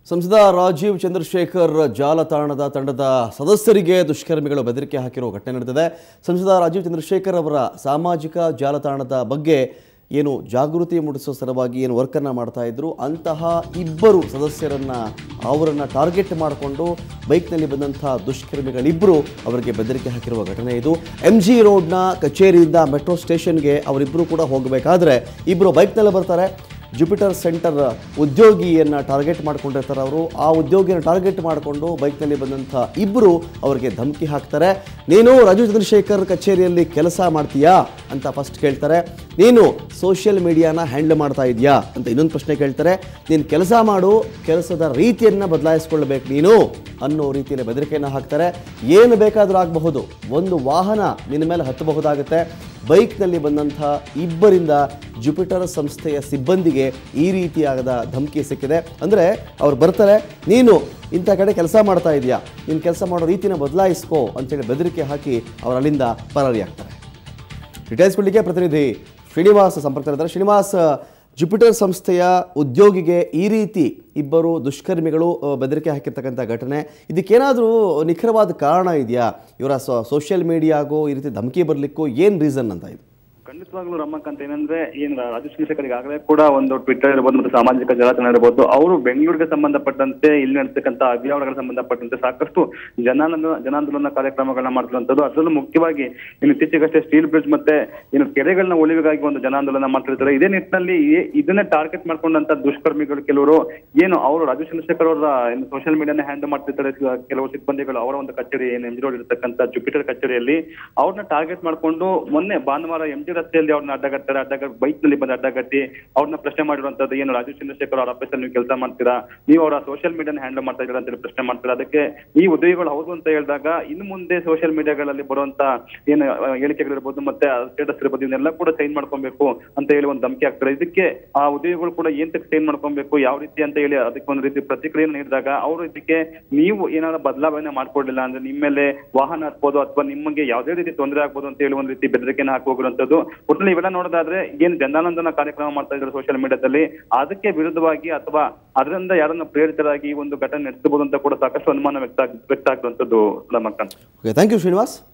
ಸಂಸದ ರಾಜೀವ್ ಚಂದ್ರಶೇಖರ್ ಜಾಲತಾಣದ ತಂಡದ ಸದಸ್ಯರಿಗೆ ದುಷ್ಕರ್ಮಿಗಳು ಬೆದರಿಕೆ ಹಾಕಿರೋ ಘಟನೆ ನಡೆದಿದೆ ಸಂಸದ ರಾಜೀವ್ ಚಂದ್ರಶೇಖರ್ ಅವರ ಸಾಮಾಜಿಕ ಜಾಲತಾಣದ ಬಗ್ಗೆ ಏನು ಜಾಗೃತಿ ಮೂಡಿಸೋ ಸಲುವಾಗಿ ಏನು ವರ್ಕನ್ನು ಮಾಡ್ತಾ ಇದ್ರು ಅಂತಹ ಇಬ್ಬರು ಸದಸ್ಯರನ್ನ ಅವರನ್ನು ಟಾರ್ಗೆಟ್ ಮಾಡಿಕೊಂಡು ಬೈಕ್ನಲ್ಲಿ ಬಂದಂಥ ದುಷ್ಕರ್ಮಿಗಳಿಬ್ಬರು ಅವರಿಗೆ ಬೆದರಿಕೆ ಹಾಕಿರುವ ಘಟನೆ ಇದು ಎಂ ಜಿ ರೋಡ್ನ ಕಚೇರಿಯಿಂದ ಮೆಟ್ರೋ ಸ್ಟೇಷನ್ಗೆ ಅವರಿಬ್ಬರು ಕೂಡ ಹೋಗಬೇಕಾದ್ರೆ ಇಬ್ಬರು ಬೈಕ್ನಲ್ಲಿ ಬರ್ತಾರೆ ಜುಪಿಟರ್ ಸೆಂಟರ್ ಉದ್ಯೋಗಿಯನ್ನು ಟಾರ್ಗೆಟ್ ಮಾಡ್ಕೊಂಡಿರ್ತಾರೆ ಅವರು ಆ ಉದ್ಯೋಗಿಯನ್ನು ಟಾರ್ಗೆಟ್ ಮಾಡಿಕೊಂಡು ಬೈಕ್ನಲ್ಲಿ ಬಂದಂಥ ಇಬ್ಬರು ಅವರಿಗೆ ಧಮಕಿ ಹಾಕ್ತಾರೆ ನೀನು ರಾಜೀವ್ ಚಂದ್ರಶೇಖರ್ ಕಚೇರಿಯಲ್ಲಿ ಕೆಲಸ ಮಾಡ್ತೀಯಾ ಅಂತ ಫಸ್ಟ್ ಕೇಳ್ತಾರೆ ನೀನು ಸೋಷಿಯಲ್ ಮೀಡಿಯಾನ ಹ್ಯಾಂಡಲ್ ಮಾಡ್ತಾ ಇದೆಯಾ ಅಂತ ಇನ್ನೊಂದು ಪ್ರಶ್ನೆ ಕೇಳ್ತಾರೆ ನೀನು ಕೆಲಸ ಮಾಡು ಕೆಲಸದ ರೀತಿಯನ್ನು ಬದಲಾಯಿಸ್ಕೊಳ್ಬೇಕು ನೀನು ಅನ್ನೋ ರೀತಿಯಲ್ಲಿ ಬೆದರಿಕೆಯನ್ನು ಹಾಕ್ತಾರೆ ಏನು ಬೇಕಾದರೂ ಆಗಬಹುದು ಒಂದು ವಾಹನ ನಿನ್ನ ಮೇಲೆ ಹತ್ತಬಹುದಾಗುತ್ತೆ ಬೈಕ್ನಲ್ಲಿ ಬಂದಂಥ ಇಬ್ಬರಿಂದ ಜುಪಿಟರ್ ಸಂಸ್ಥೆಯ ಸಿಬ್ಬಂದಿಗೆ ಈ ರೀತಿಯಾದ ಧಮಕಿ ಸಿಕ್ಕಿದೆ ಅಂದರೆ ಅವ್ರು ಬರ್ತಾರೆ ನೀನು ಇಂಥ ಕಡೆ ಕೆಲಸ ಮಾಡ್ತಾ ಇದೆಯಾ ನೀನು ಕೆಲಸ ಮಾಡೋ ರೀತಿನ ಬದಲಾಯಿಸ್ಕೋ ಅಂತೇಳಿ ಬೆದರಿಕೆ ಹಾಕಿ ಅವರು ಅಲ್ಲಿಂದ ಪರಾರಿಯಾಗ್ತಾರೆ ಡೀಟೇಲ್ಸ್ ಕೊಡಲಿಕ್ಕೆ ಪ್ರತಿನಿಧಿ ಶ್ರೀನಿವಾಸ್ ಸಂಪರ್ಕದಲ್ಲಿದ್ದಾರೆ ಶ್ರೀನಿವಾಸ್ ಜುಪಿಟರ್ ಸಂಸ್ಥೆಯ ಉದ್ಯೋಗಿಗೆ ಈ ರೀತಿ ಇಬ್ಬರು ದುಷ್ಕರ್ಮಿಗಳು ಅ, ಬೆದರಿಕೆ ಹಾಕಿರ್ತಕ್ಕಂಥ ಘಟನೆ ಇದಕ್ಕೇನಾದರೂ ನಿಖರವಾದ ಕಾರಣ ಇದೆಯಾ ಇವರ ಸೋಷಿಯಲ್ ಮೀಡಿಯಾಗೋ ಈ ರೀತಿ ಧಮಕಿ ಬರಲಿಕ್ಕೂ ಏನು ರೀಸನ್ ಅಂತ ಇದು ಖಂಡಿತವಾಗ್ಲೂ ರಮಕ್ಕಂತ ಏನಂದ್ರೆ ಏನ್ ರಾಜು ಚಂದ್ರಶೇಖರ್ ಈಗಾಗಲೇ ಕೂಡ ಒಂದು ಟ್ವಿಟರ್ ಇರ್ಬೋದು ಮತ್ತು ಸಾಮಾಜಿಕ ಜಾಲತಾಣ ಇರ್ಬೋದು ಅವರು ಬೆಂಗಳೂರಿಗೆ ಸಂಬಂಧಪಟ್ಟಂತೆ ಇಲ್ಲಿ ನಡೆಸ್ತಕ್ಕಂಥ ಅಭಿಯಾನಗಳಿಗೆ ಸಂಬಂಧಪಟ್ಟಂತೆ ಸಾಕಷ್ಟು ಜನಾಂದೋಲನ ಜನಾಂದೋಲನ ಕಾರ್ಯಕ್ರಮಗಳನ್ನ ಮಾಡ್ತಿರುವಂತದ್ದು ಅದರಲ್ಲೂ ಮುಖ್ಯವಾಗಿ ಇನ್ನು ಇತ್ತೀಚೆಗಷ್ಟೇ ಸ್ಟೀಲ್ ಬ್ರಿಡ್ಜ್ ಮತ್ತೆ ಇನ್ನು ಕೆರೆಗಳನ್ನ ಉಳಿವಿಗಾಗಿ ಒಂದು ಜನಾಂದೋಲನ ಮಾಡ್ತಿರ್ತಾರೆ ಇದೇ ನಿಟ್ಟಿನಲ್ಲಿ ಈ- ಇದನ್ನೇ ಟಾರ್ಗೆಟ್ ಮಾಡ್ಕೊಂಡಂತ ದುಷ್ಕರ್ಮಿಗಳು ಕೆಲವರು ಏನು ಅವರು ರಾಜು ಚಂದ್ರಶೇಖರ್ ಅವರ ಏನು ಸೋಷಿಯಲ್ ಮೀಡಿಯಾನ ಹ್ಯಾಂಡಲ್ ಮಾಡ್ತಿರ್ತಾರೆ ಸ- ಕೆಲವು ಸಿಬ್ಬಂದಿಗಳು ಅವರ ಒಂದು ಕಚೇರಿ ಏನು ಎಂ ಜಿ ರೋಡ್ ಇರತಕ್ಕಂಥ ಜುಪಿಟರ್ ಕಚೇರಿಯಲ್ಲಿ ಅವ್ರನ್ನ ಟಾರ್ಗೆಟ್ ಮಾಡ್ಕೊಂಡು ಮೊನ್ನೆ ಭಾನುವಾರ ಎಂ ಜಿ ರಸ್ತೆಯಲ್ಲಿ ಅವ್ರನ್ನ ಅಡ್ಡಗಟ್ಟಾರೆ ಅಡ್ಡಗಟ್ಟಿ ಬೈಕ್ ನಲ್ಲಿ ಬಂದು ಅಡ್ಡಗಟ್ಟಿ ಅವ್ರನ್ನ ಪ್ರಶ್ನೆ ಮಾಡಿರುವಂತದ್ದು ಏನು ರಾಜೀವ್ ಚಂದ್ರಶೇಖರ್ ಅವರ ಆಫೀಸಲ್ಲಿ ನೀವು ಕೆಲಸ ಮಾಡ್ತೀರಾ ನೀವು ಅವರ ಸೋಷಿಯಲ್ ಮೀಡಿಯಾನ ಹ್ಯಾಂಡಲ್ ಮಾಡ್ತಾ ಇದ್ದೀರಾ ಅಂತ ಪ್ರಶ್ನೆ ಮಾಡ್ತಾರೆ ಅದಕ್ಕೆ ಈ ಉದ್ಯೋಗಿಗಳು ಹೌದು ಅಂತ ಹೇಳಿದಾಗ ಇನ್ನು ಮುಂದೆ ಸೋಷಿಯಲ್ ಮೀಡಿಯಾಗಳಲ್ಲಿ ಬರುವಂತ ಏನು ಆ, ಹೇಳಿಕೆಗಳಿರ್ಬೋದು ಮತ್ತೆ ಸ್ಟೇಟಸ್ ಇರ್ಬೋದು ಇವನ್ನೆಲ್ಲ ಕೂಡ ಚೇಂಜ್ ಮಾಡ್ಕೊಬೇಕು ಅಂತ ಹೇಳಿ ಒಂದು ಧಮಕಿ ಆಗ್ತಾರೆ ಇದಕ್ಕೆ ಆ ಉದ್ಯೋಗಿಗಳು ಕೂಡ ಏನ್ ಚೇಂಜ್ ಮಾಡ್ಕೊಬೇಕು ಯಾವ ರೀತಿ ಅಂತ ಹೇಳಿ ಅದಕ್ಕೆ ಒಂದು ರೀತಿ ಪ್ರತಿಕ್ರಿಯೆ ನೀಡಿದಾಗ ಅವರು ಇದಕ್ಕೆ ನೀವು ಏನಾದ್ರು ಬದಲಾವಣೆ ಮಾಡ್ಕೊಡ್ಲಿಲ್ಲ ಅಂದ್ರೆ ನಿಮ್ಮ ಮೇಲೆ ವಾಹನ ಹತ್ಬೋದು ಅಥವಾ ನಿಮಗೆ ಯಾವುದೇ ರೀತಿ ತೊಂದರೆ ಆಗ್ಬೋದು ಅಂತ ಹೇಳಿ ಒಂದು ರೀತಿ ಬೆದರಿಕೆನ ಹಾಕಿ ಹೋಗಿರುವಂತದ್ದು ಒಟ್ಟಿನಲ್ಲಿ ಇವೆಲ್ಲ ನೋಡೋದಾದ್ರೆ ಏನು ಜನಾನಂದನ ಕಾರ್ಯಕ್ರಮ ಮಾಡ್ತಾ ಇದ್ದಾರೆ ಸೋಷಿಯಲ್ ಮೀಡಿಯಾದಲ್ಲಿ ಅದಕ್ಕೆ ವಿರುದ್ಧವಾಗಿ ಅಥವಾ ಅದರಿಂದ ಯಾರನ್ನ ಪ್ರೇರಿತರಾಗಿ ಈ ಒಂದು ಘಟನೆ ನಡೆಸಬಹುದು ಅಂತ ಕೂಡ ಸಾಕಷ್ಟು ಅನುಮಾನ ವ್ಯಕ್ತ ಆಗ್- ವ್ಯಕ್ತ ಆಗ್ತಿರುವಂತದ್ದು ರಮಕ್ಕಂತ ಓಕೆ ಥ್ಯಾಂಕ್ ಯು ಶ್ರೀನಿವಾಸ್